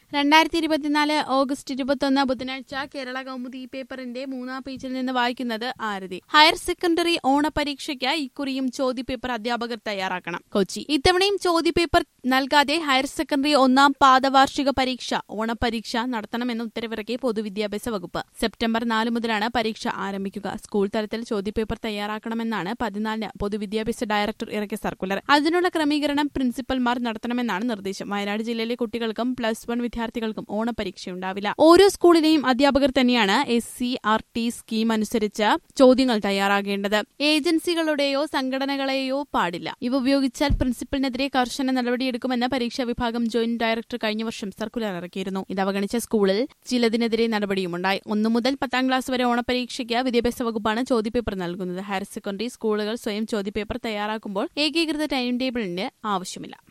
രണ്ടായിരത്തി ഇരുപത്തിനാല് ഓഗസ്റ്റ് ഇരുപത്തൊന്ന് ബുധനാഴ്ച കേരള കൗമുദി പേപ്പറിന്റെ മൂന്നാം പേജിൽ നിന്ന് വായിക്കുന്നത് ആരതി ഹയർ സെക്കൻഡറി ഓണപരീക്ഷയ്ക്ക് ഇക്കുറിയും ചോദ്യപേപ്പർ അധ്യാപകർ തയ്യാറാക്കണം കൊച്ചി ഇത്തവണയും ചോദ്യപേപ്പർ നൽകാതെ ഹയർ സെക്കൻഡറി ഒന്നാം പാദവാർഷിക പരീക്ഷ ഓണപരീക്ഷ നടത്തണമെന്ന് ഉത്തരവിറക്കി പൊതുവിദ്യാഭ്യാസ വകുപ്പ് സെപ്റ്റംബർ നാല് മുതലാണ് പരീക്ഷ ആരംഭിക്കുക സ്കൂൾ തലത്തിൽ ചോദ്യപേപ്പർ തയ്യാറാക്കണമെന്നാണ് പതിനാലിന് പൊതുവിദ്യാഭ്യാസ ഡയറക്ടർ ഇറക്കിയ സർക്കുലർ അതിനുള്ള ക്രമീകരണം പ്രിൻസിപ്പൽമാർ നടത്തണമെന്നാണ് നിർദ്ദേശം വയനാട് ജില്ലയിലെ കുട്ടികൾക്കും പ്ലസ് വൺ വിദ്യാർത്ഥികൾക്കും ഓണപരീക്ഷയുണ്ടാവില്ല ഓരോ സ്കൂളിലെയും അധ്യാപകർ തന്നെയാണ് S C R T scheme അനുസരിച്ച് ചോദ്യങ്ങൾ തയ്യാറാകേണ്ടത് ഏജൻസികളുടെയോ സംഘടനകളെയോ പാടില്ല ഇവ ഉപയോഗിച്ചാൽ പ്രിൻസിപ്പലിനെതിരെ കർശന നടപടിയെടുക്കുമെന്ന് പരീക്ഷാ വിഭാഗം ജോയിന്റ് ഡയറക്ടർ കഴിഞ്ഞ വർഷം സർക്കുലർ ഇറക്കിയിരുന്നു ഇത് അവഗണിച്ച സ്കൂളിൽ ചിലതിനെതിരെ നടപടിയുമുണ്ടായി ഒന്നു മുതൽ പത്താം ക്ലാസ് വരെ ഓണപരീക്ഷയ്ക്ക് വിദ്യാഭ്യാസ വകുപ്പാണ് ചോദ്യപേപ്പർ നൽകുന്നത് ഹയർ സെക്കൻഡറി സ്കൂളുകൾ സ്വയം ചോദ്യപേപ്പർ തയ്യാറാക്കുമ്പോൾ ഏകീകൃത ടൈം ടേബിളിന്റെ ആവശ്യമില്ല